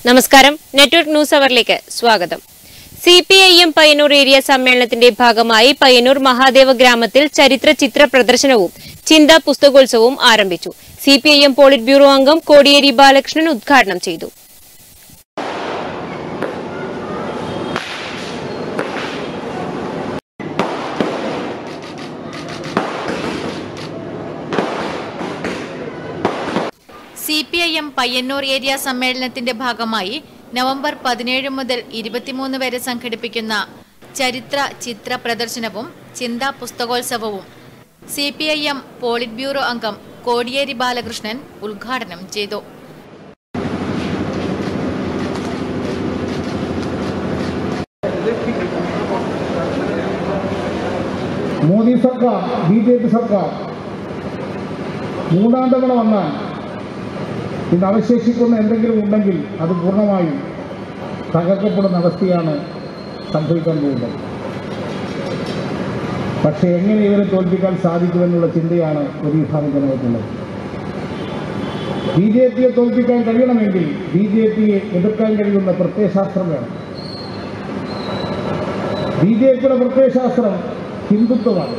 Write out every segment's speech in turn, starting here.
നമസ്കാരം network news അവറിലേക്ക് സ്വാഗതം C P I M Payyanur area സമ്മേളനത്തിന്റെ ഭാഗമായി പയ്യന്നൂർ മഹാദേവ ഗ്രാമത്തിൽ ചരിത്ര ചിത്ര പ്രദർശനവും ചിന്താ പുസ്തകോത്സവവും ആരംഭിച്ചു C P I M polit bureau അംഗം കോടിയേരി ബാലകൃഷ്ണൻ ഉദ്ഘാടനം ചെയ്തു C P I M Payyanur area സമ്മേളനത്തിന്റെ ഭാഗമായി നവംബർ പതിനേഴ് മുതൽ ഇരുപത്തിമൂന്ന് വരെ സംഘടിപ്പിക്കുന്ന ചരിത്ര ചിത്ര പ്രദർശനവും ചിന്താ പുസ്തകോത്സവവും C P I M polit bureau അംഗം കോടിയേരി ബാലകൃഷ്ണൻ ഉദ്ഘാടനം ചെയ്തു മോദി സർക്കാർ ബി ജെ പി സർക്കാർ മൂന്നാം തവണ വന്നാൽ ഇന്ന് അവശേഷിക്കുന്ന എന്തെങ്കിലും ഉണ്ടെങ്കിൽ അത് പൂർണ്ണമായും തകർക്കപ്പെടുന്ന അവസ്ഥയാണ് സംഭവിക്കാൻ പോകുന്നത് പക്ഷേ എങ്ങനെ ഇവരെ തോൽപ്പിക്കാൻ സാധിക്കുമെന്നുള്ള ചിന്തയാണ് ഒരു വിഭാഗം ജനങ്ങൾക്കുള്ളത് ബി ജെ പിയെ തോൽപ്പിക്കാൻ കഴിയണമെങ്കിൽ ബി ജെ പിയെ എതിർക്കാൻ കഴിയുന്ന പ്രത്യയശാസ്ത്രം വേണം ബി ജെ പിയുടെ പ്രത്യയശാസ്ത്രം ഹിന്ദുത്വമാണ്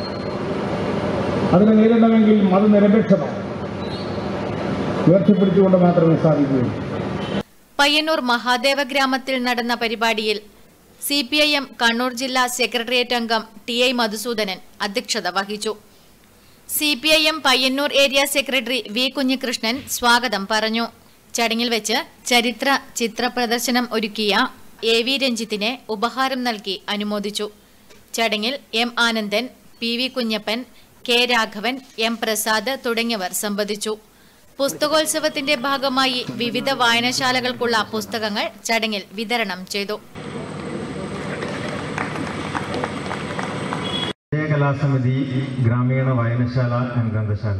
അതിനെ നേരിടണമെങ്കിൽ മതനിരപേക്ഷത ഉയർത്തിപ്പിടിച്ചുകൊണ്ട് മാത്രമേ സാധിക്കുകയുള്ളൂ പയ്യന്നൂർ മഹാദേവ ഗ്രാമത്തിൽ നടന്ന പരിപാടിയിൽ C P I M Kannur ജില്ലാ സെക്രട്ടേറിയറ്റ് അംഗം ടി ഐ മധുസൂദനൻ അധ്യക്ഷത വഹിച്ചു C P I M Payyanur area secretary V Kunhikrishnan സ്വാഗതം പറഞ്ഞു ചടങ്ങിൽ വെച്ച് ചരിത്ര ചിത്ര പ്രദർശനം ഒരുക്കിയ എ വി രഞ്ജിത്തിനെ ഉപഹാരം നൽകി അനുമോദിച്ചു ചടങ്ങിൽ M Anandan P V Kunhappan K Raghavan M Prasad തുടങ്ങിയവർ സംബന്ധിച്ചു പുസ്തകോത്സവത്തിന്റെ ഭാഗമായി വിവിധ വായനശാലകൾക്കുള്ള പുസ്തകങ്ങൾ ചടങ്ങിൽ വിതരണം ചെയ്തു കലാസമിതി ഗ്രാമീണ വായനശാല ആൻഡ് ഗ്രന്ഥശാല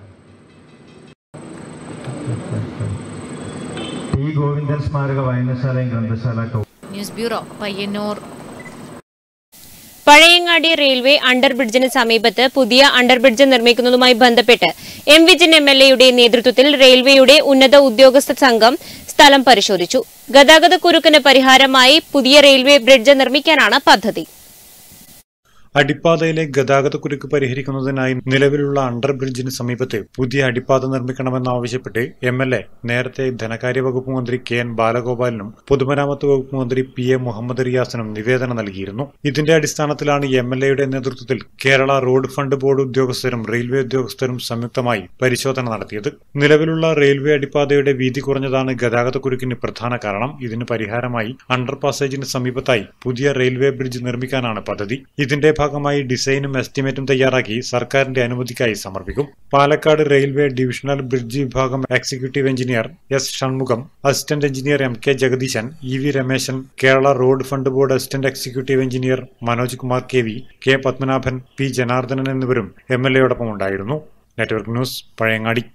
ടി ഗോവിന്ദൻ സ്മാരക വായനശാല ആൻഡ് ഗ്രന്ഥശാല കൗ news bureau Payyanur Pazhayangadi railway under ബ്രിഡ്ജിന് സമീപത്ത് പുതിയ അണ്ടർ ബ്രിഡ്ജ് നിർമ്മിക്കുന്നതുമായി ബന്ധപ്പെട്ട് എം വിജിൻ എം എൽ എയുടെ നേതൃത്വത്തിൽ റെയിൽവേയുടെ ഉന്നത ഉദ്യോഗസ്ഥ സംഘം സ്ഥലം പരിശോധിച്ചു ഗതാഗതക്കുരുക്കിന് പരിഹാരമായി പുതിയ റെയിൽവേ ബ്രിഡ്ജ് നിർമ്മിക്കാനാണ് പദ്ധതി അടിപ്പാതയിലെ ഗതാഗതക്കുരുക്ക് പരിഹരിക്കുന്നതിനായി നിലവിലുള്ള അണ്ടർ ബ്രിഡ്ജിന് സമീപത്ത് പുതിയ അടിപ്പാത നിർമ്മിക്കണമെന്നാവശ്യപ്പെട്ട് എം എൽ എ നേരത്തെ ധനകാര്യ വകുപ്പ് മന്ത്രി കെ എൻ ബാലഗോപാലിനും പൊതുമരാമത്ത് വകുപ്പ് മന്ത്രി പി എ മുഹമ്മദ് റിയാസിനും നിവേദനം നൽകിയിരുന്നു ഇതിന്റെ അടിസ്ഥാനത്തിലാണ് എം എൽ എയുടെ നേതൃത്വത്തിൽ കേരള റോഡ് ഫണ്ട് ബോർഡ് ഉദ്യോഗസ്ഥരും റെയിൽവേ ഉദ്യോഗസ്ഥരും സംയുക്തമായി പരിശോധന നടത്തിയത് നിലവിലുള്ള റെയിൽവേ അടിപ്പാതയുടെ വീതി കുറഞ്ഞതാണ് ഗതാഗതക്കുരുക്കിന് പ്രധാന കാരണം ഇതിന് പരിഹാരമായി അണ്ടർ പാസേജിന് സമീപത്തായി പുതിയ റെയിൽവേ ബ്രിഡ്ജ് നിർമ്മിക്കാനാണ് പദ്ധതി ഇതിന്റെ ഭാഗമായി ഡിസൈനും എസ്റ്റിമേറ്റും തയ്യാറാക്കി സർക്കാരിന്റെ അനുമതിക്കായി സമർപ്പിക്കും പാലക്കാട് റെയിൽവേ ഡിവിഷണൽ ബ്രിഡ്ജ് വിഭാഗം executive engineer S Shanmugham assistant engineer M K Jagadeesan E V Rameshan Kerala road fund board assistant executive engineer Manoj Kumar K V K Padmanabhan P Janardhanan എന്നിവരും എം എൽ എയോടൊപ്പം ഉണ്ടായിരുന്നു network news Pazhayangadi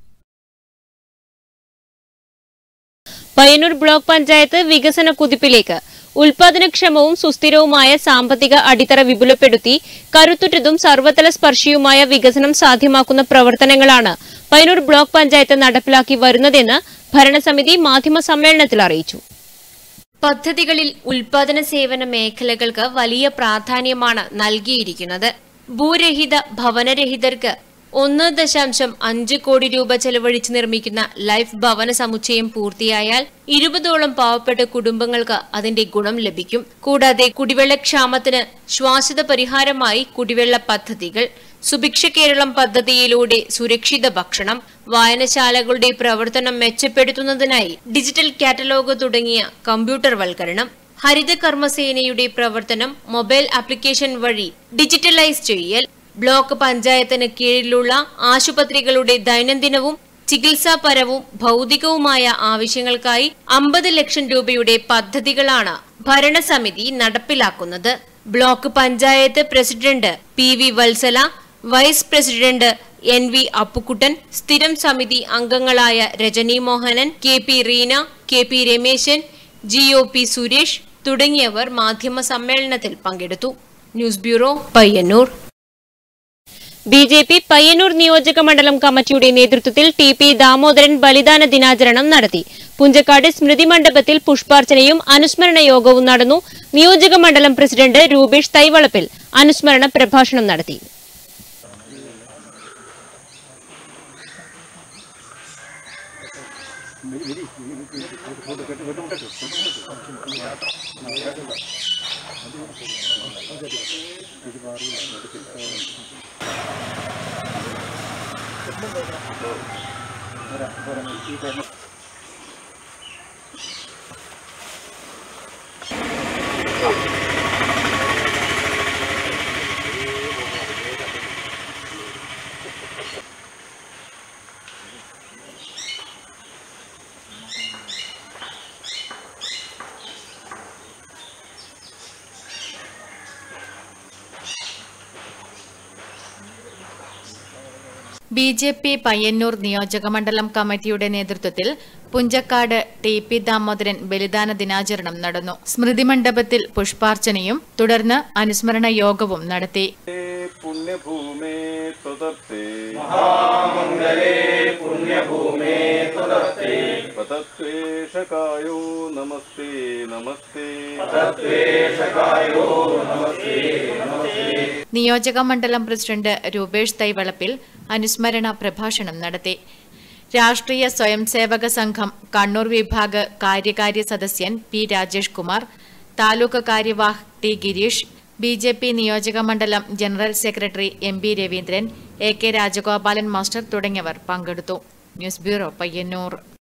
Payyanur block panchayat വികസന കുതിപ്പിലേക്ക് ഉൽപാദനക്ഷമവും സുസ്ഥിരവുമായ സാമ്പത്തിക അടിത്തറ വിപുലപ്പെടുത്തി കരുത്തുറ്റതും സർവതല സ്പർശിയുമായ വികസനം സാധ്യമാക്കുന്ന പ്രവർത്തനങ്ങളാണ് പയ്യന്നൂർ ബ്ലോക്ക് പഞ്ചായത്ത് നടപ്പിലാക്കി വരുന്നതെന്ന് ഭരണസമിതി മാധ്യമ സമ്മേളനത്തിൽ അറിയിച്ചു പദ്ധതികളിൽ ഉൽപാദന സേവന മേഖലകൾക്ക് വലിയ പ്രാധാന്യമാണ് നൽകിയിരിക്കുന്നത് ഭൂരഹിത ഭവനരഹിതർക്ക് ഒന്ന് ദശാംശം അഞ്ച് കോടി രൂപ ചെലവഴിച്ച് നിർമ്മിക്കുന്ന ലൈഫ് ഭവന സമുച്ചയം പൂർത്തിയായാൽ ഇരുപതോളം പാവപ്പെട്ട കുടുംബങ്ങൾക്ക് അതിന്റെ ഗുണം ലഭിക്കും കൂടാതെ കുടിവെള്ളക്ഷാമത്തിന് ശ്വാസത പരിഹാരമായി കുടിവെള്ള പദ്ധതികൾ സുഭിക്ഷ കേരളം പദ്ധതിയിലൂടെ സുരക്ഷിത ഭക്ഷണം വായനശാലകളുടെ പ്രവർത്തനം മെച്ചപ്പെടുത്തുന്നതിനായി ഡിജിറ്റൽ കാറ്റലോഗ് തുടങ്ങിയ കമ്പ്യൂട്ടർ വൽക്കരണം ഹരിത കർമ്മസേനയുടെ പ്രവർത്തനം മൊബൈൽ ആപ്ലിക്കേഷൻ വഴി ഡിജിറ്റലൈസ് ചെയ്യൽ ബ്ലോക്ക് പഞ്ചായത്തിന് കീഴിലുള്ള ആശുപത്രികളുടെ ദൈനംദിനവും ചികിത്സാപരവും ഭൗതികവുമായ ആവശ്യങ്ങൾക്കായി അമ്പത് ലക്ഷം രൂപയുടെ പദ്ധതികളാണ് ഭരണസമിതി നടപ്പിലാക്കുന്നത് block panchayat president P V Vatsala vice president N V Appukuttan സ്ഥിരം സമിതി അംഗങ്ങളായ Rajani Mohanan K P Reena K P Rameshan G O P Suresh തുടങ്ങിയവർ മാധ്യമ സമ്മേളനത്തിൽ പങ്കെടുത്തു news bureau Payyanur B J P Payyanur നിയോജക മണ്ഡലം കമ്മിറ്റിയുടെ നേതൃത്വത്തിൽ ടി പി ദാമോദരൻ ബലിദാന ദിനാചരണം നടത്തി പുഞ്ചക്കാട് സ്മൃതി മണ്ഡപത്തിൽ പുഷ്പാർച്ചനയും അനുസ്മരണ യോഗവും നടന്നു നിയോജക മണ്ഡലം പ്രസിഡന്റ് രൂപേഷ് തൈവളപ്പിൽ അനുസ്മരണ പ്രഭാഷണം നടത്തി ബി ജെ പി പയ്യന്നൂർ നിയോജകമണ്ഡലം കമ്മിറ്റിയുടെ നേതൃത്വത്തിൽ പുഞ്ചക്കാട് ടി പി ദാമോദരൻ ബലിദാന ദിനാചരണം നടന്നു സ്മൃതി മണ്ഡപത്തിൽ പുഷ്പാർച്ചനയും തുടർന്ന് അനുസ്മരണ യോഗവും നടത്തി പുണ്യഭൂമേ ത്വതത്തെ പതത്വേഷകായോ നമസ്തേ നമസ്തേ നിയോജക മണ്ഡലം പ്രസിഡന്റ് രൂപേഷ് തൈവളപ്പിൽ അനുസ്മരണ പ്രഭാഷണം നടത്തി രാഷ്ട്രീയ സ്വയംസേവക സംഘം കണ്ണൂർ വിഭാഗ് കാര്യകാര്യ സദസ്യൻ പി രാജേഷ് കുമാർ താലൂക്ക് കാര്യവാഹ് T Gireesh B J P നിയോജക മണ്ഡലം general secretary M B Raveendran A K Rajagopalan master തുടങ്ങിയവർ പങ്കെടുത്തു news bureau Payyanur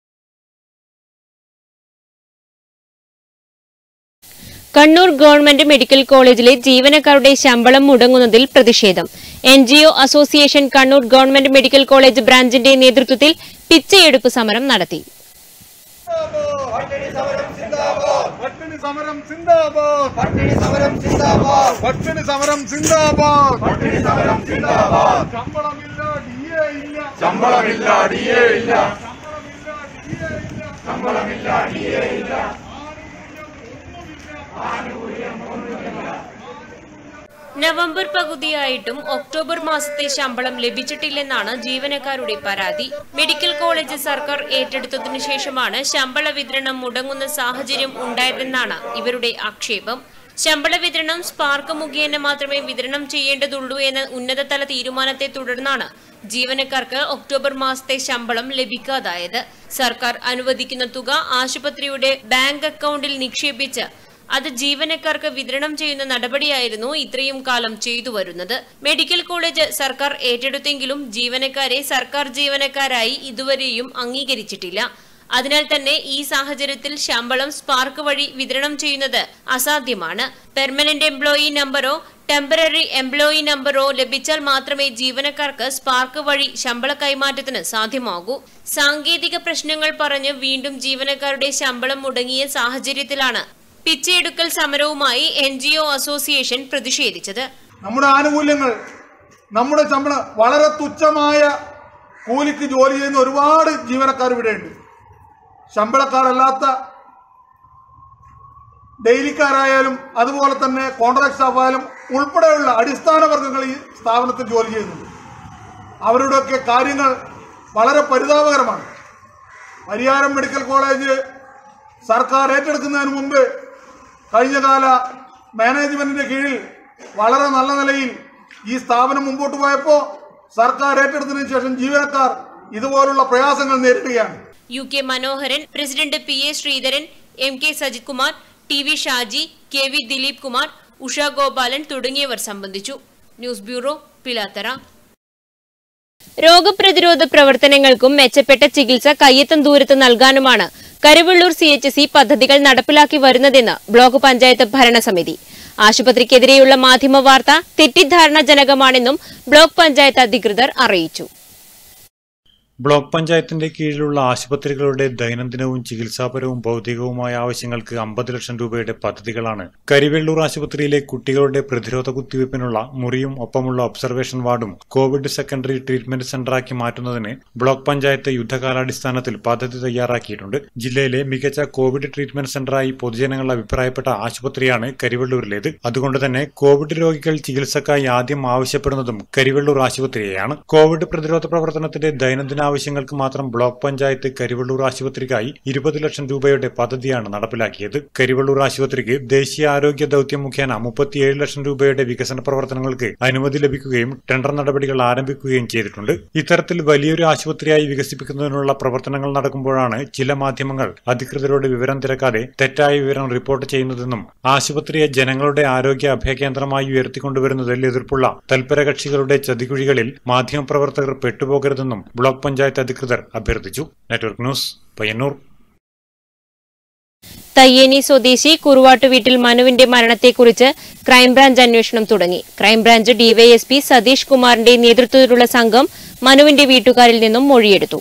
Kannur government medical കോളേജിലെ ജീവനക്കാരുടെ ശമ്പളം മുടങ്ങുന്നതിൽ പ്രതിഷേധം N association Kannur government medical college ബ്രാഞ്ചിന്റെ നേതൃത്വത്തിൽ പിച്ചയെടുപ്പ് സമരം നടത്തി പട്ടിണി സമരം സിന്ദാബാദ് പട്ടിണി സമരം സിന്ദാബാദ് പട്ടിണി സമരം സിന്ദാബാദ് പട്ടിണി സമരം സിന്ദാബാദ് പട്ടിണി സമരം സിന്ദാബാദ് ശമ്പളമില്ല ഡിഎ ഇല്ല ശമ്പളമില്ല ഡിഎ ഇല്ല ശമ്പളമില്ല ഡിഎ ഇല്ല നവംബർ പകുതിയായിട്ടും ഒക്ടോബർ മാസത്തെ ശമ്പളം ലഭിച്ചിട്ടില്ലെന്നാണ് ജീവനക്കാരുടെ പരാതി മെഡിക്കൽ കോളേജ് സർക്കാർ ഏറ്റെടുത്തതിനു ശേഷമാണ് ശമ്പള വിതരണം മുടങ്ങുന്ന സാഹചര്യം ഉണ്ടായതെന്നാണ് ഇവരുടെ ആക്ഷേപം ശമ്പള വിതരണം സ്പാർക്ക് മുഖേന മാത്രമേ വിതരണം ചെയ്യേണ്ടതുള്ളൂ എന്ന ഉന്നതതല തീരുമാനത്തെ തുടർന്നാണ് ജീവനക്കാർക്ക് ഒക്ടോബർ മാസത്തെ ശമ്പളം ലഭിക്കാതായത് സർക്കാർ അനുവദിക്കുന്ന തുക ആശുപത്രിയുടെ ബാങ്ക് അക്കൗണ്ടിൽ നിക്ഷേപിച്ച് അത് ജീവനക്കാർക്ക് വിതരണം ചെയ്യുന്ന നടപടിയായിരുന്നു ഇത്രയും കാലം ചെയ്തു വരുന്നത് മെഡിക്കൽ കോളേജ് സർക്കാർ ഏറ്റെടുത്തെങ്കിലും ജീവനക്കാരെ സർക്കാർ ജീവനക്കാരായി ഇതുവരെയും അംഗീകരിച്ചിട്ടില്ല അതിനാൽ തന്നെ ഈ സാഹചര്യത്തിൽ ശമ്പളം സ്പാർക്ക് വഴി വിതരണം ചെയ്യുന്നത് അസാധ്യമാണ് പെർമനന്റ് എംപ്ലോയി നമ്പറോ ടെമ്പററി എംപ്ലോയി നമ്പറോ ലഭിച്ചാൽ മാത്രമേ ജീവനക്കാർക്ക് സ്പാർക്ക് വഴി ശമ്പള കൈമാറ്റത്തിന് സാധ്യമാകൂ സാങ്കേതിക പ്രശ്നങ്ങൾ പറഞ്ഞ് വീണ്ടും ജീവനക്കാരുടെ ശമ്പളം മുടങ്ങിയ സാഹചര്യത്തിലാണ് പിച്ചയെടുക്കൽ സമരവുമായി എൻ അസോസിയേഷൻ പ്രതിഷേധിച്ചത് നമ്മുടെ ആനുകൂല്യങ്ങൾ നമ്മുടെ ശമ്പളം വളരെ തുച്ഛമായ കൂലിക്ക് ജോലി ചെയ്യുന്ന ഒരുപാട് ജീവനക്കാർ ഇവിടെയുണ്ട് ശമ്പളക്കാരല്ലാത്ത ഡെയിലിക്കാരായാലും അതുപോലെ തന്നെ കോൺട്രാക്ട് സ്റ്റാഫായാലും ഉൾപ്പെടെയുള്ള അടിസ്ഥാന വർഗ്ഗങ്ങൾ ഈ സ്ഥാപനത്തിൽ ജോലി ചെയ്യുന്നുണ്ട് അവരുടെയൊക്കെ കാര്യങ്ങൾ വളരെ പരിതാപകരമാണ് പരിയാരം മെഡിക്കൽ കോളേജ് സർക്കാർ ഏറ്റെടുക്കുന്നതിന് മുമ്പ് കഴിഞ്ഞകാല മാനേജ്മെന്റിന്റെ കീഴിൽ വളരെ നല്ല നിലയിൽ ഈ സ്ഥാപനം മുമ്പോട്ട് പോയപ്പോൾ സർക്കാർ ഏറ്റെടുത്തതിനു ശേഷം ജീവനക്കാർ ഇതുപോലുള്ള പ്രയാസങ്ങൾ നേരിടുകയാണ് U K Manoharan president P A Sreedharan M K Sajith Kumar T V Shaji K V Dileep Kumar Usha Gopalan തുടങ്ങിയവർ സംബന്ധിച്ചു ന്യൂസ് ബ്യൂറോ പിലാത്തറ രോഗപ്രതിരോധ പ്രവർത്തനങ്ങൾക്കും മെച്ചപ്പെട്ട ചികിത്സ കയ്യെത്തും ദൂരത്ത് നൽകാനുമാണ് കരുവള്ളൂർ സി എച്ച് സി പദ്ധതികൾ നടപ്പിലാക്കി വരുന്നതെന്ന് ബ്ലോക്ക് പഞ്ചായത്ത് ഭരണസമിതി ആശുപത്രിക്കെതിരെയുള്ള മാധ്യമ വാർത്ത തെറ്റിദ്ധാരണജനകമാണെന്നും ബ്ലോക്ക് പഞ്ചായത്ത് അധികൃതർ അറിയിച്ചു ബ്ലോക്ക് പഞ്ചായത്തിന്റെ കീഴിലുള്ള ആശുപത്രികളുടെ ദൈനംദിനവും ചികിത്സാപരവും ഭൗതികവുമായ ആവശ്യങ്ങൾക്ക് അമ്പത് ലക്ഷം രൂപയുടെ പദ്ധതികളാണ് കരിവെള്ളൂർ ആശുപത്രിയിലെ കുട്ടികളുടെ പ്രതിരോധ കുത്തിവയ്പ്പിനുള്ള മുറിയും ഒപ്പമുള്ള ഒബ്സർവേഷൻ വാർഡും കോവിഡ് സെക്കൻഡറി ട്രീറ്റ്മെന്റ് സെന്ററാക്കി മാറ്റുന്നതിന് ബ്ലോക്ക് പഞ്ചായത്ത് യുദ്ധകാലാടിസ്ഥാനത്തിൽ പദ്ധതി തയ്യാറാക്കിയിട്ടുണ്ട് ജില്ലയിലെ മികച്ച കോവിഡ് ട്രീറ്റ്മെന്റ് സെന്ററായി പൊതുജനങ്ങൾ അഭിപ്രായപ്പെട്ട ആശുപത്രിയാണ് കരിവെള്ളൂരിലേത് അതുകൊണ്ട് തന്നെ കോവിഡ് രോഗികൾ ചികിത്സക്കായി ആദ്യം ആവശ്യപ്പെടുന്നതും കരിവെള്ളൂർ ആശുപത്രിയെയാണ് കോവിഡ് പ്രതിരോധ പ്രവർത്തനത്തിന്റെ ദൈനംദിന ആവശ്യങ്ങൾക്ക് മാത്രം ബ്ലോക്ക് പഞ്ചായത്ത് കരിവള്ളൂർ ആശുപത്രിക്കായി ഇരുപത് ലക്ഷം രൂപയുടെ പദ്ധതിയാണ് നടപ്പിലാക്കിയത് കരിവള്ളൂർ ആശുപത്രിക്ക് ദേശീയ ആരോഗ്യ ദൌത്യം മുഖേന മുപ്പത്തിയേഴ് ലക്ഷം രൂപയുടെ വികസന പ്രവർത്തനങ്ങൾക്ക് അനുമതി ലഭിക്കുകയും ടെൻഡർ നടപടികൾ ആരംഭിക്കുകയും ചെയ്തിട്ടുണ്ട് ഇത്തരത്തിൽ വലിയൊരു ആശുപത്രിയായി വികസിപ്പിക്കുന്നതിനുള്ള പ്രവർത്തനങ്ങൾ നടക്കുമ്പോഴാണ് ചില മാധ്യമങ്ങൾ അധികൃതരോട് വിവരം തിരക്കാതെ തെറ്റായ വിവരം റിപ്പോർട്ട് ചെയ്യുന്നതെന്നും ആശുപത്രിയെ ജനങ്ങളുടെ ആരോഗ്യ അഭയകേന്ദ്രമായി ഉയർത്തിക്കൊണ്ടുവരുന്നതിൽ എതിർപ്പുള്ള തൽപരകക്ഷികളുടെ ചതികുഴികളിൽ മാധ്യമപ്രവർത്തകർ പെട്ടുപോകരുതെന്നും ബ്ലോക്ക് പഞ്ചായത്ത് അധികൃതർ അഭ്യർത്ഥിച്ചു നെറ്റ്വർക്ക് ന്യൂസ് പയ്യന്നൂർ തയ്യേനി സ്വദേശി കുറുവാട്ട് വീട്ടിൽ മനുവിന്റെ മരണത്തെക്കുറിച്ച് ക്രൈംബ്രാഞ്ച് അന്വേഷണം തുടങ്ങി ക്രൈംബ്രാഞ്ച് ഡിവൈഎസ്പി സതീഷ് കുമാറിന്റെ നേതൃത്വത്തിലുള്ള സംഘം മനുവിന്റെ വീട്ടുകാരിൽ നിന്നും മൊഴിയെടുത്തു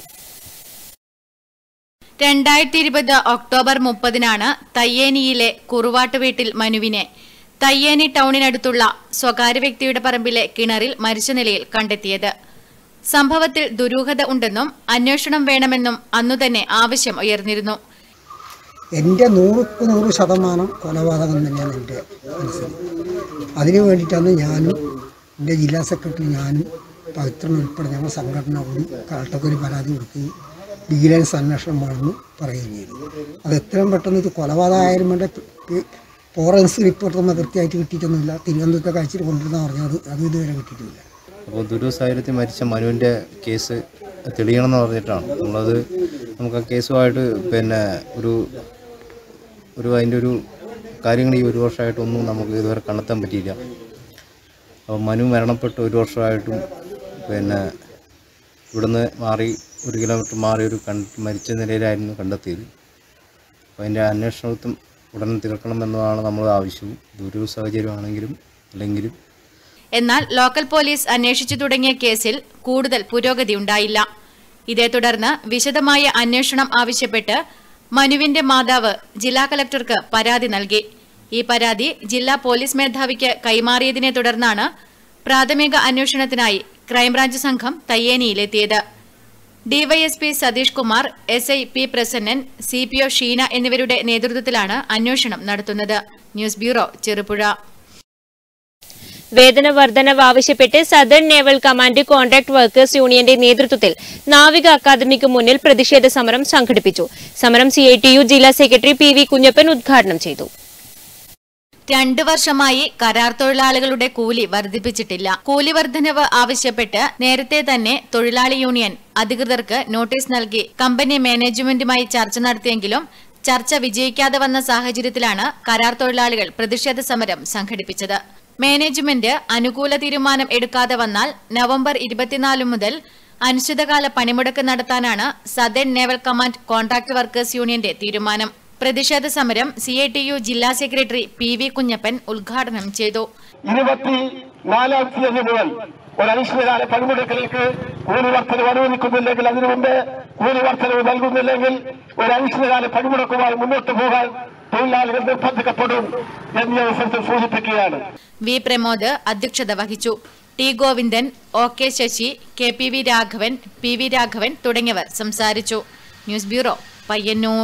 രണ്ടായിരത്തി ഇരുപത് ഒക്ടോബർ മുപ്പതിനാണ് തയ്യേനിയിലെ കുറുവാട്ട് വീട്ടിൽ മനുവിനെ തയ്യേനി ടൗണിനടുത്തുള്ള സ്വകാര്യ വ്യക്തിയുടെ പറമ്പിലെ കിണറിൽ മരിച്ച നിലയിൽ കണ്ടെത്തിയത് സംഭവത്തിൽ ദുരൂഹത ഉണ്ടെന്നും അന്വേഷണം വേണമെന്നും അന്നുതന്നെ ആവശ്യം ഉയർന്നിരുന്നു എൻ്റെ നൂറുക്ക് നൂറ് ശതമാനം കൊലപാതകം തന്നെയാണ് എൻ്റെ മനസ്സിൽ അതിനു വേണ്ടിയിട്ടാണ് ഞാനും എൻ്റെ ജില്ലാ സെക്രട്ടറി ഞാനും പവിത്രൻ ഉൾപ്പെടെ ഞങ്ങൾ സംഘടന കൂടി കളക്ടർക്ക് ഒരു പരാതി കൊടുക്കുകയും വിജിലൻസ് അന്വേഷണം വേണമെന്ന് പറയുകയും ചെയ്തു അത് എത്രയും പെട്ടെന്ന് ഇത് കൊലപാതകമായാലും വേണ്ട ഫോറൻസിക് റിപ്പോർട്ട് നമ്മൾ കൃത്യമായിട്ട് കിട്ടിയിട്ടൊന്നുമില്ല തിരുവനന്തപുരത്തെ കഴിച്ചിട്ട് കൊണ്ടുവരുന്ന പറഞ്ഞത് അത് ഇതുവരെ കിട്ടിയിട്ടില്ല അപ്പോൾ ദുരൂഹ സാഹചര്യത്തിൽ മരിച്ച മനുവിൻ്റെ കേസ് തെളിയണമെന്ന് പറഞ്ഞിട്ടാണ് നമ്മളത് നമുക്ക് ആ കേസുമായിട്ട് പിന്നെ ഒരു ഒരു അതിൻ്റെ ഒരു കാര്യങ്ങൾ ഈ ഒരു വർഷമായിട്ടൊന്നും നമുക്ക് ഇതുവരെ കണ്ടെത്താൻ പറ്റിയില്ല അപ്പോൾ മനു മരണപ്പെട്ട് ഒരു വർഷമായിട്ടും പിന്നെ ഇവിടുന്ന് മാറി ഒരു കിലോമീറ്റർ മാറി ഒരു കൺ മരിച്ച നിലയിലായിരുന്നു കണ്ടെത്തിയത് അപ്പോൾ അതിൻ്റെ അന്വേഷണത്തും ഉടനെ തീർക്കണമെന്നതാണ് നമ്മൾ ആവശ്യവും ദുരൂഹ സാഹചര്യമാണെങ്കിലും അല്ലെങ്കിലും എന്നാൽ ലോക്കൽ പോലീസ് അന്വേഷിച്ചു തുടങ്ങിയ കേസിൽ കൂടുതൽ പുരോഗതിയുണ്ടായില്ല ഇതേ തുടർന്ന് വിശദമായ അന്വേഷണം ആവശ്യപ്പെട്ട് മനുവിന്റെ മാതാവ് ജില്ലാ കലക്ടർക്ക് പരാതി നൽകി ഈ പരാതി ജില്ലാ പോലീസ് മേധാവിക്ക് കൈമാറിയതിനെ തുടർന്നാണ് പ്രാഥമിക അന്വേഷണത്തിനായി ക്രൈംബ്രാഞ്ച് സംഘം തയ്യേനിയിലെത്തിയത് DYSP Satheesh Kumar S I P Prasannan C P O Sheena എന്നിവരുടെ നേതൃത്വത്തിലാണ് അന്വേഷണം നടത്തുന്നത് ന്യൂസ് ബ്യൂറോ ചെറുപുഴ വേതന വർധനവ് ആവശ്യപ്പെട്ട് southern naval command contract workers യൂണിയന്റെ നേതൃത്വത്തിൽ നാവിക അക്കാദമിക്ക് മുന്നിൽ പ്രതിഷേധ സമരം സംഘടിപ്പിച്ചു സമരം സി ജില്ലാ സെക്രട്ടറി പി വി കുഞ്ഞപ്പൻ ഉദ്ഘാടനം ചെയ്തു രണ്ടു വർഷമായി കരാർ തൊഴിലാളികളുടെ കൂലി വർദ്ധിപ്പിച്ചിട്ടില്ല കൂലി വർധനവ് ആവശ്യപ്പെട്ട് നേരത്തെ തന്നെ തൊഴിലാളി യൂണിയൻ അധികൃതർക്ക് നോട്ടീസ് നൽകി കമ്പനി മാനേജ്മെന്റുമായി ചർച്ച നടത്തിയെങ്കിലും ചർച്ച വിജയിക്കാതെ വന്ന സാഹചര്യത്തിലാണ് കരാർ തൊഴിലാളികൾ പ്രതിഷേധ സമരം സംഘടിപ്പിച്ചത് മാനേജ്മെന്റ് അനുകൂല തീരുമാനം എടുക്കാതെ വന്നാൽ നവംബർ ഇരുപത്തിനാല് മുതൽ അനിശ്ചിതകാല പണിമുടക്ക് നടത്താനാണ് southern naval command contract workers യൂണിയന്റെ തീരുമാനം പ്രതിഷേധ സമരം സി ജില്ലാ സെക്രട്ടറി പി വി കുഞ്ഞപ്പൻ ഉദ്ഘാടനം ചെയ്തു ഇരുപത്തി നാലാം തീയതി മുതൽ ഒരു അനിശ്ചിതകാല പണിമുടക്കിലേക്ക് കൂലി വർധനവ് അനുവദിക്കുന്നില്ലെങ്കിൽ അതിനു മുമ്പ് കൂലി വർധനവ് നൽകുന്നില്ലെങ്കിൽ ഒരു അനിശ്ചിതകാല പണിമുടക്കുമായി മുന്നോട്ട് പോകാൻ തൊഴിലാളികൾ നിർബന്ധിക്കപ്പെടും എന്നീ അവസരത്തിൽ സൂചിപ്പിക്കുകയാണ് വി പ്രമോദ് അധ്യക്ഷത വഹിച്ചു T Govindan O K Sasi K P V Raghavan P V Raghavan തുടങ്ങിയവർ സംസാരിച്ചു news bureau Payyanur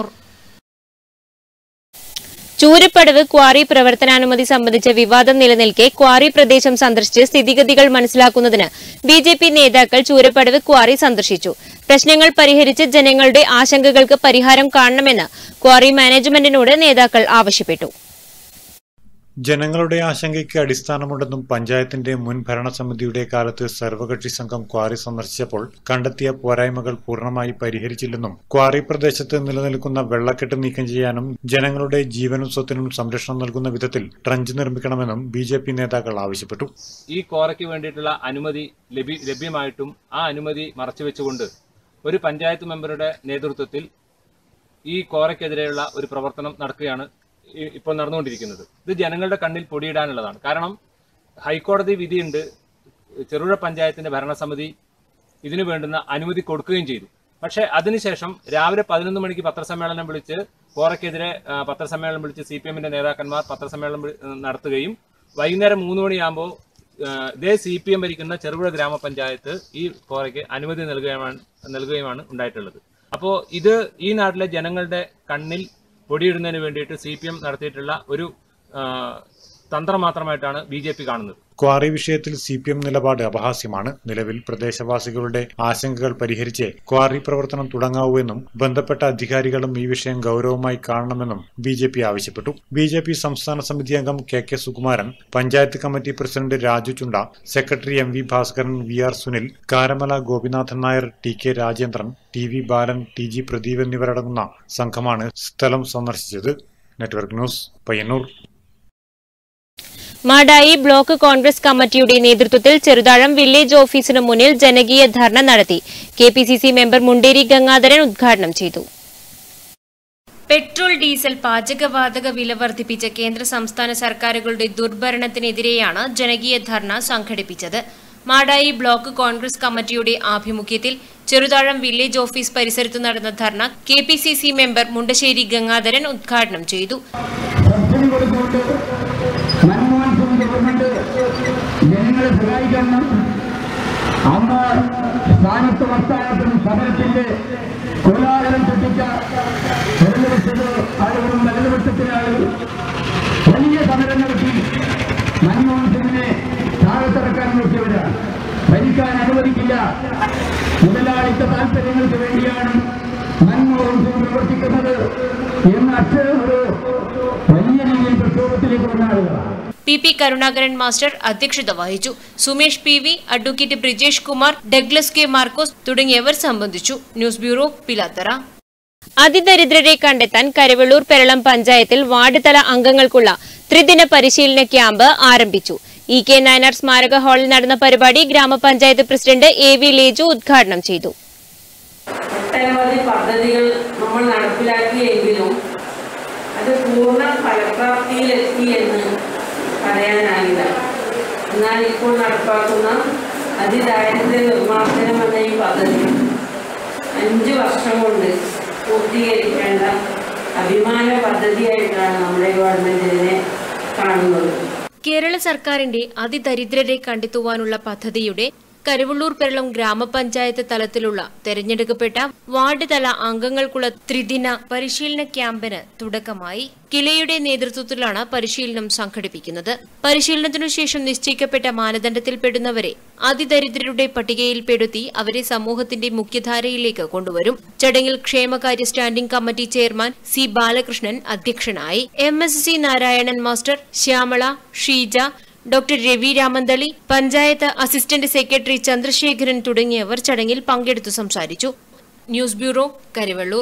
Choorappadavu quarry പ്രവർത്തനാനുമതി സംബന്ധിച്ച വിവാദം നിലനിൽക്കെ ക്വാറി പ്രദേശം സന്ദർശിച്ച് സ്ഥിതിഗതികൾ മനസ്സിലാക്കുന്നതിന് ബി ജെ പി നേതാക്കൾ ചൂരപ്പടവ് ക്വാറി സന്ദർശിച്ചു പ്രശ്നങ്ങൾ പരിഹരിച്ച് ജനങ്ങളുടെ ആശങ്കകൾക്ക് പരിഹാരം കാണണമെന്ന് ക്വാറി മാനേജ്മെന്റിനോട് നേതാക്കൾ ആവശ്യപ്പെട്ടു ജനങ്ങളുടെ ആശങ്കയ്ക്ക് അടിസ്ഥാനമുണ്ടെന്നും പഞ്ചായത്തിന്റെ മുൻ ഭരണസമിതിയുടെ കാലത്ത് സർവകക്ഷി സംഘം ക്വാറി സന്ദർശിച്ചപ്പോൾ കണ്ടെത്തിയ പോരായ്മകൾ പൂർണ്ണമായി പരിഹരിച്ചില്ലെന്നും ക്വാറി പ്രദേശത്ത് നിലനിൽക്കുന്ന വെള്ളക്കെട്ട് നീക്കം ചെയ്യാനും ജനങ്ങളുടെ ജീവനും സ്വത്തിനും സംരക്ഷണം നൽകുന്ന വിധത്തിൽ ട്രഞ്ച് നിർമ്മിക്കണമെന്നും ബി നേതാക്കൾ ആവശ്യപ്പെട്ടു ഈ കോറയ്ക്ക് വേണ്ടിയിട്ടുള്ള അനുമതി ലഭി ലഭ്യമായിട്ടും ആ അനുമതി മറച്ചുവെച്ചുകൊണ്ട് ഒരു പഞ്ചായത്ത് മെമ്പറുടെ നേതൃത്വത്തിൽ ഈ കോറയ്ക്കെതിരെയുള്ള ഒരു പ്രവർത്തനം നടക്കുകയാണ് ഈ- ഇപ്പോൾ നടന്നുകൊണ്ടിരിക്കുന്നത് ഇത് ജനങ്ങളുടെ കണ്ണിൽ പൊടിയിടാനുള്ളതാണ് കാരണം ഹൈക്കോടതി വിധിയുണ്ട് ചെറുപുഴ പഞ്ചായത്തിന്റെ ഭരണസമിതി ഇതിനു വേണ്ടുന്ന അനുമതി കൊടുക്കുകയും ചെയ്തു പക്ഷേ അതിനുശേഷം രാവിലെ പതിനൊന്ന് മണിക്ക് പത്രസമ്മേളനം വിളിച്ച് കോറയ്ക്കെതിരെ ആ, പത്രസമ്മേളനം വിളിച്ച് സി പി എമ്മിന്റെ നേതാക്കന്മാർ പത്രസമ്മേളനം വിളി- നടത്തുകയും വൈകുന്നേരം മൂന്ന് മണിയാകുമ്പോൾ ഇതേ സി പി എം ഭരിക്കുന്ന ചെറുപുഴ ഗ്രാമപഞ്ചായത്ത് ഈ കോറയ്ക്ക് അനുമതി നൽകുകയുമാണ് നൽകുകയുമാണ് ഉണ്ടായിട്ടുള്ളത് അപ്പോൾ ഇത് ഈ നാട്ടിലെ ജനങ്ങളുടെ കണ്ണിൽ പൊടിയിടുന്നതിന് വേണ്ടിയിട്ട് സി പി എം നടത്തിയിട്ടുള്ള ഒരു ആ, തന്ത്രം മാത്രമായിട്ടാണ് ബി ജെ പി കാണുന്നത് ക്വാറി വിഷയത്തിൽ സി പി എം നിലപാട് അപഹാസ്യമാണ് നിലവിൽ പ്രദേശവാസികളുടെ ആശങ്കകൾ പരിഹരിച്ച് ക്വാറി പ്രവർത്തനം തുടങ്ങാവൂ എന്നും ബന്ധപ്പെട്ട അധികാരികളും ഈ വിഷയം ഗൌരവമായി കാണണമെന്നും ബി ജെ പി ആവശ്യപ്പെട്ടു ബി ജെ പി സംസ്ഥാന സമിതി അംഗം K K Sukumaran panchayat committee president Raju Chunda secretary M V Bhaskaran V R Sunil Karamala Gopinathan Nair T K Rajendran T V Balan T G Pradeep എന്നിവരടങ്ങുന്ന സംഘമാണ് സ്ഥലം സന്ദർശിച്ചത് network news Payyanur Madayi block Congress കമ്മിറ്റിയുടെ നേതൃത്വത്തിൽ ചെറുതാഴം വില്ലേജ് ഓഫീസിന് മുന്നിൽ ജനകീയ ധർണ നടത്തി K P C C member Munderi Gangadharan ഉദ്ഘാടനം ചെയ്തു പെട്രോൾ ഡീസൽ പാചകവാതക വില വർദ്ധിപ്പിച്ച കേന്ദ്ര സംസ്ഥാന സർക്കാരുകളുടെ ദുർഭരണത്തിനെതിരെയാണ് ജനകീയ ധർണ സംഘടിപ്പിച്ചത് മാടായി ബ്ലോക്ക് കോൺഗ്രസ് കമ്മിറ്റിയുടെ ആഭിമുഖ്യത്തിൽ ചെറുതാഴം വില്ലേജ് ഓഫീസ് പരിസരത്ത് നടന്ന dharna K P C C member Mundassery Gangadharan ഉദ്ഘാടനം ചെയ്തു സബ്സിഡി കൊടുത്തുകൊണ്ട് മൻമോഹൻ സിംഗ് ഗവൺമെന്റ് ജനങ്ങളെ സഹായിക്കണം അന്ന് സ്ഥാനത്ത് വർത്താനത്തും സമരത്തിന്റെ കോലാഹലം സൃഷ്ടിച്ച ഇടതുപക്ഷത് ആളുകളും വലതുപക്ഷത്തിനാണ് വലിയ സമരം നടത്തി മൻമോഹൻ സിംഗിനെ താഴത്തിറക്കാൻ നോക്കിയവരാണ് ഭരിക്കാൻ അനുവദിക്കില്ല മുതലാളിത്ത താല്പര്യങ്ങൾക്ക് വേണ്ടിയാണ് മൻമോഹൻ സിംഗ് പ്രവർത്തിക്കുന്നത് എന്ന അക്ഷരം ഒരു വലിയ രീതിയിൽ പ്രക്ഷോഭത്തിലേക്ക് വന്ന ആളുകളാണ് പി പി കരുണാകരൻ മാസ്റ്റർ അധ്യക്ഷത വഹിച്ചു Sumesh P V advocate Brijesh Kumar Douglas K Marcos തുടങ്ങിയവർ സംബന്ധിച്ചു ന്യൂസ് ബ്യൂറോ പിലാത്തറ അതിദരിദ്രരെ കണ്ടെത്താൻ കരവള്ളൂർ പെരളം പഞ്ചായത്തിൽ വാർഡ് തല അംഗങ്ങൾക്കുള്ള ത്രിദിന പരിശീലന ക്യാമ്പ് ആരംഭിച്ചു ഇ കെ നായനാർ സ്മാരക ഹാളിൽ നടന്ന പരിപാടി ഗ്രാമപഞ്ചായത്ത് പ്രസിഡന്റ് എ വി ലേജു ഉദ്ഘാടനം ചെയ്തു ഒട്ടനവധി പദ്ധതികൾ നമ്മൾ നടപ്പിലാക്കിയെങ്കിലും അത് പൂർണ്ണ ഫലപ്രാപ്തിയിലെത്തി എന്ന് പറയാനാകില്ല എന്നാൽ ഇപ്പോൾ നടപ്പാക്കുന്ന അതിദാരിദ്ര്യ നിർമ്മാർജ്ജനം എന്ന ഈ പദ്ധതി അഞ്ച് വർഷം കൊണ്ട് പൂർത്തീകരിക്കേണ്ട അഭിമാന പദ്ധതിയായിട്ടാണ് നമ്മുടെ ഗവൺമെന്റ് ഇതിനെ കാണുന്നത് കേരള സർക്കാരിന്റെ അതിദരിദ്രരെ കണ്ടെത്തുവാനുള്ള പദ്ധതിയുടെ കരുവള്ളൂർ പെരളം ഗ്രാമപഞ്ചായത്ത് തലത്തിലുള്ള തെരഞ്ഞെടുക്കപ്പെട്ട വാർഡ് തല അംഗങ്ങൾക്കുള്ള ത്രിദിന പരിശീലന ക്യാമ്പിന് തുടക്കമായി കിലയുടെ നേതൃത്വത്തിലാണ് പരിശീലനം സംഘടിപ്പിക്കുന്നത് പരിശീലനത്തിനു ശേഷം നിശ്ചയിക്കപ്പെട്ട മാനദണ്ഡത്തിൽപ്പെടുന്നവരെ അതിദരിദ്രരുടെ പട്ടികയിൽപ്പെടുത്തി അവരെ സമൂഹത്തിന്റെ മുഖ്യധാരയിലേക്ക് കൊണ്ടുവരും ചടങ്ങിൽ ക്ഷേമകാര്യ standing committee chairman C Balakrishnan അധ്യക്ഷനായി M S C Narayanan master Shyamala Sheeja doctor Ravi Ramanthali panchayat assistant secretary Chandrasekharan തുടങ്ങിയവർ ചടങ്ങിൽ പങ്കെടുത്തു സംസാരിച്ചു news bureau Karivellur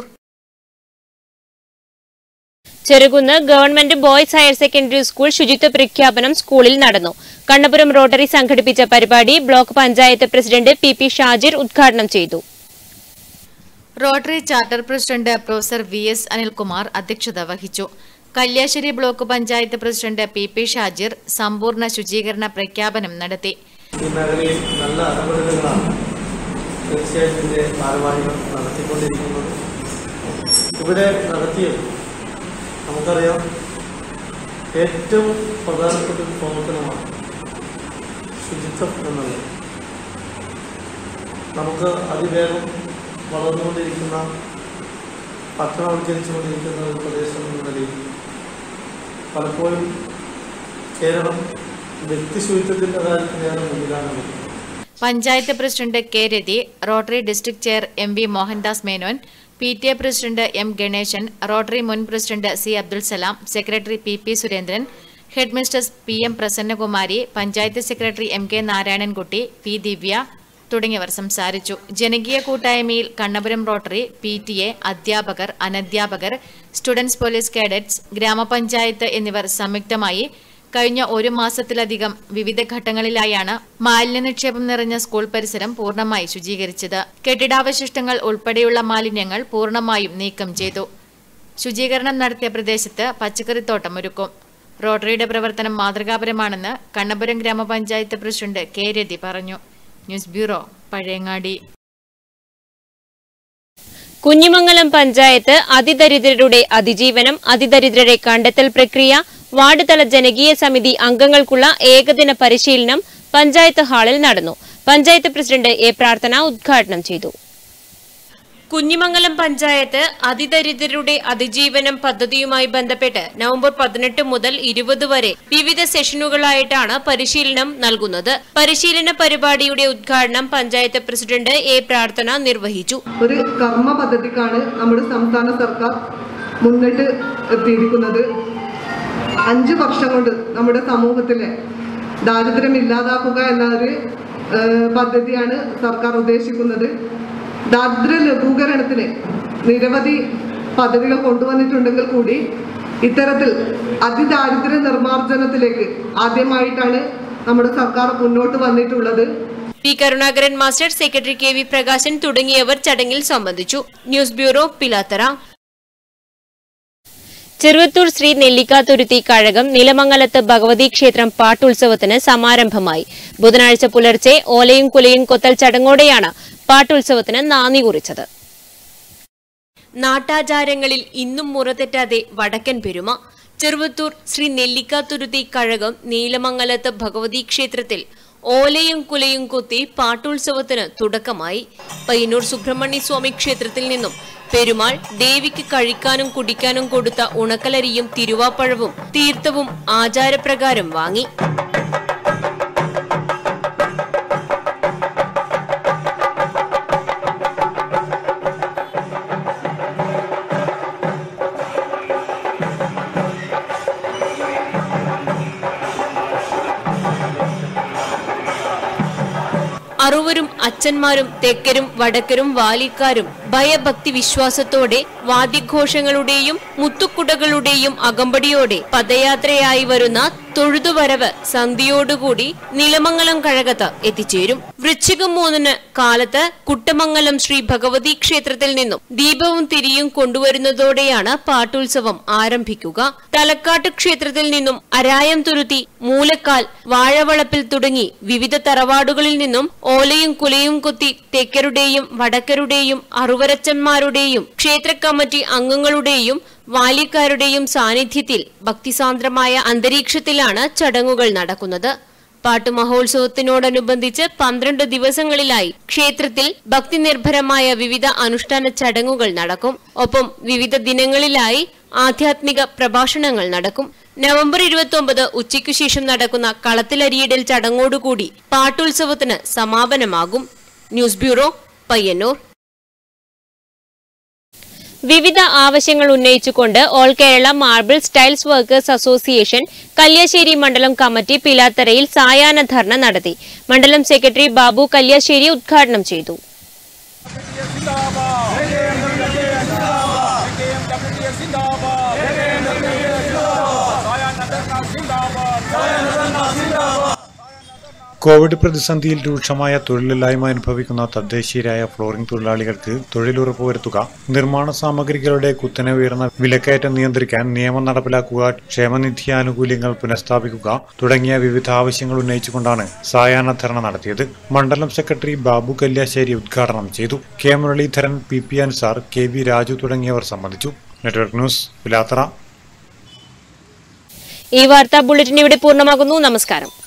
Cherukunnu government boys higher secondary school ശുചിത്വ പ്രഖ്യാപനം സ്കൂളിൽ നടന്നു കണ്ണപുരം റോട്ടറി സംഘടിപ്പിച്ച പരിപാടി block panchayat president P P Shajir ഉദ്ഘാടനം ചെയ്തു rotary charter president professor V S Anilkumar അധ്യക്ഷത വഹിച്ചു Kalliasseri block panchayat president P P Shajir സമ്പൂർണ്ണ ശുചീകരണ പ്രഖ്യാപനം നടത്തി ഈ മേഖലയിൽ നല്ല ഇടപെടലുകളാണ് തീർച്ചയായും ഇതിൻ്റെ ഭാരവാഹികൾ നടത്തിക്കൊണ്ടിരിക്കുന്നത് ഇവിടെ നടത്തിയത് നമുക്കറിയാം ഏറ്റവും പ്രധാനപ്പെട്ട ഒരു പ്രവർത്തനമാണ് ശുചിത്വം എന്നുള്ളത് നമുക്ക് അതിവേഗം വളർന്നുകൊണ്ടിരിക്കുന്ന പട്ടണവൽക്കരിച്ചുകൊണ്ടിരിക്കുന്ന ഒരു പ്രദേശം എന്ന നിലയിൽ പലപ്പോഴും കേരളം വ്യക്തി ശുചിത്വത്തിൻ്റെ കാര്യത്തിലേറെ മുന്നിലാണ് നിൽക്കുന്നത് panchayat president K Rathi rotary district chair M V Mohandas Menon P T A president M Ganesan rotary മുൻ president C Abdul Salam secretary P P Surendran head mistress P M Prasannakumari panchayat secretary M K Narayanankutty P Divya തുടങ്ങിയവർ സംസാരിച്ചു ജനകീയ കൂട്ടായ്മയിൽ Kannapuram rotary P T A അധ്യാപകർ അനധ്യാപകർ സ്റ്റുഡൻസ് പോലീസ് കേഡറ്റ്സ് ഗ്രാമപഞ്ചായത്ത് എന്നിവർ സംയുക്തമായി കഴിഞ്ഞ ഒരു മാസത്തിലധികം വിവിധ ഘട്ടങ്ങളിലായാണ് മാലിന്യ നിക്ഷേപം നിറഞ്ഞ സ്കൂൾ പരിസരം പൂർണ്ണമായി ശുചീകരിച്ചത് കെട്ടിടാവശിഷ്ടങ്ങൾ ഉൾപ്പെടെയുള്ള മാലിന്യങ്ങൾ പൂർണ്ണമായും നീക്കം ചെയ്തു ശുചീകരണം നടത്തിയ പ്രദേശത്ത് പച്ചക്കറിത്തോട്ടം ഒരുക്കും റോട്ടറിയുടെ പ്രവർത്തനം മാതൃകാപരമാണെന്ന് കണ്ണപുരം ഗ്രാമപഞ്ചായത്ത് പ്രസിഡന്റ് കെ രതി പറഞ്ഞു ന്യൂസ് ബ്യൂറോ പഴയങ്ങാടി കുഞ്ഞിമംഗലം പഞ്ചായത്ത് അതിദരിദ്രരുടെ അതിജീവനം അതിദരിദ്രരെ കണ്ടെത്തൽ പ്രക്രിയ വാർഡ് തല ജനകീയ സമിതി അംഗങ്ങൾക്കുള്ള ഏകദിന പരിശീലനം പഞ്ചായത്ത് ഹാളിൽ നടന്നു പഞ്ചായത്ത് പ്രസിഡന്റ് എ പ്രാർത്ഥന ഉദ്ഘാടനം ചെയ്തു കുഞ്ഞിമംഗലം പഞ്ചായത്ത് അതിദരിദ്രരുടെ അതിജീവനം പദ്ധതിയുമായി ബന്ധപ്പെട്ട് നവംബർ പതിനെട്ട് മുതൽ ഇരുപത് വരെ വിവിധ സെഷനുകളായിട്ടാണ് പരിശീലനം നൽകുന്നത് പരിശീലന പരിപാടിയുടെ ഉദ്ഘാടനം പഞ്ചായത്ത് പ്രസിഡന്റ് എ പ്രാർത്ഥന നിർവഹിച്ചു ഒരു കർമ്മ പദ്ധതിക്കാണ് നമ്മുടെ സംസ്ഥാന സർക്കാർ മുന്നിട്ട് എത്തിയിരിക്കുന്നത് അഞ്ച് വർഷം കൊണ്ട് നമ്മുടെ സമൂഹത്തിലെ ദാരിദ്ര്യം ഇല്ലാതാക്കുക എന്ന ഒരു ഏഹ്, പദ്ധതിയാണ് സർക്കാർ ഉദ്ദേശിക്കുന്നത് ദാരിദ്ര്യ ലഘൂകരണത്തിന് നിരവധി പദ്ധതികൾ കൊണ്ടുവന്നിട്ടുണ്ടെങ്കിൽ കൂടി ഇത്തരത്തിൽ അതിദാരിദ്ര്യ നിർമ്മാർജ്ജനത്തിലേക്ക് ആദ്യമായിട്ടാണ് നമ്മുടെ സർക്കാർ മുന്നോട്ട് വന്നിട്ടുള്ളത് P Karunakaran master secretary K V Prakashan തുടങ്ങിയവർ ചടങ്ങിൽ സംബന്ധിച്ചു ന്യൂസ് ബ്യൂറോ പിലാത്തറ ചെറുവത്തൂർ ശ്രീ നെല്ലിക്കാത്തുരുത്തി കഴകം നിലമംഗലത്ത് ഭഗവതി ക്ഷേത്രം പാട്ടുത്സവത്തിന് സമാരംഭമായി ബുധനാഴ്ച പുലർച്ചെ ഓലയും കുലയും കൊത്തൽ ചടങ്ങോടെയാണ് പാട്ടുത്സവത്തിന് നാന്ദി കുറിച്ചത് നാട്ടാചാരങ്ങളിൽ ഇന്നും മുറതെറ്റാതെ വടക്കൻ പെരുമ ചെറുവത്തൂർ ശ്രീ നെല്ലിക്കാത്തുരുത്തി കഴകം നീലമംഗലത്ത് ഭഗവതി ക്ഷേത്രത്തിൽ ഓലയും കുലയും കൊത്തി പാട്ടുത്സവത്തിന് തുടക്കമായി പയ്യന്നൂർ സുബ്രഹ്മണ്യ സ്വാമി ക്ഷേത്രത്തിൽ നിന്നും പെരുമാൾ ദേവിക്ക് കഴിക്കാനും കുടിക്കാനും കൊടുത്ത ഉണക്കലരിയും തിരുവാപ്പഴവും തീർത്ഥവും ആചാരപ്രകാരം വാങ്ങി അറുവരും അച്ഛന്മാരും തെക്കരും വടക്കരും വാലിക്കാരും ഭയഭക്തി വിശ്വാസത്തോടെ വാദ്യഘോഷങ്ങളുടെയും മുത്തുക്കുടകളുടെയും അകമ്പടിയോടെ പദയാത്രയായി വരുന്ന തൊഴുതുവരവ് സന്ധ്യയോടുകൂടി നിലമംഗലം കഴകത്ത് എത്തിച്ചേരും വൃശ്ചികം മൂന്നിന് കാലത്ത് കുട്ടമംഗലം ശ്രീ ഭഗവതി ക്ഷേത്രത്തിൽ നിന്നും ദീപവും തിരിയും കൊണ്ടുവരുന്നതോടെയാണ് പാട്ടുത്സവം ആരംഭിക്കുക തലക്കാട്ട് ക്ഷേത്രത്തിൽ നിന്നും അരായം തുരുത്തി മൂലക്കാൽ വാഴവളപ്പിൽ തുടങ്ങി വിവിധ തറവാടുകളിൽ നിന്നും ഓലയും കുലയും കൊത്തി തെക്കരുടെയും വടക്കരുടെയും അറുവരച്ചന്മാരുടെയും ക്ഷേത്ര കമ്മിറ്റി അംഗങ്ങളുടെയും വാലിക്കാരുടെയും സാന്നിധ്യത്തിൽ ഭക്തിസാന്ദ്രമായ അന്തരീക്ഷത്തിലാണ് ചടങ്ങുകൾ നടക്കുന്നത് പാട്ടുമഹോത്സവത്തിനോടനുബന്ധിച്ച് പന്ത്രണ്ട് ദിവസങ്ങളിലായി ക്ഷേത്രത്തിൽ ഭക്തിനിർഭരമായ വിവിധ അനുഷ്ഠാന ചടങ്ങുകൾ നടക്കും ഒപ്പം വിവിധ ദിനങ്ങളിലായി ആധ്യാത്മിക പ്രഭാഷണങ്ങൾ നടക്കും നവംബർ ഇരുപത്തി ഒമ്പത് ഉച്ചയ്ക്കു ശേഷം നടക്കുന്ന കളത്തിലരിയിടൽ ചടങ്ങോടുകൂടി പാട്ടുത്സവത്തിന് സമാപനമാകും ന്യൂസ് ബ്യൂറോ പയ്യന്നൂർ വിവിധ ആവശ്യങ്ങൾ ഉന്നയിച്ചുകൊണ്ട് all Kerala marble styles workers association Kalliasseri മണ്ഡലം കമ്മിറ്റി പിലാത്തറയിൽ സായാഹ്ന ധർണ നടത്തി മണ്ഡലം സെക്രട്ടറി ബാബു കല്യാശ്ശേരി ഉദ്ഘാടനം ചെയ്തു കോവിഡ് പ്രതിസന്ധിയിൽ രൂക്ഷമായ തൊഴിലില്ലായ്മ അനുഭവിക്കുന്ന തദ്ദേശീയരായ ഫ്ലോറിംഗ് തൊഴിലാളികൾക്ക് തൊഴിലുറപ്പുവരുത്തുക നിർമ്മാണ സാമഗ്രികളുടെ കുത്തനെ ഉയർന്ന വിലക്കയറ്റം നിയന്ത്രിക്കാൻ നിയമം നടപ്പിലാക്കുക ക്ഷേമനിധി ആനുകൂല്യങ്ങൾ പുനഃസ്ഥാപിക്കുക തുടങ്ങിയ വിവിധ ആവശ്യങ്ങൾ ഉന്നയിച്ചുകൊണ്ടാണ് സായാഹ്ന ധർണ നടത്തിയത് മണ്ഡലം സെക്രട്ടറി ബാബു കല്യാശ്ശേരി ഉദ്ഘാടനം ചെയ്തു K Muraleedharan P P Ansar K V Raju തുടങ്ങിയവർ സംബന്ധിച്ചു നെറ്റ്വർക്ക് ന്യൂസ് പിലാത്തറ ഈ വാർത്താ ബുള്ളറ്റിൻ ഇവിടെ പൂർണ്ണമാകുന്നു നമസ്കാരം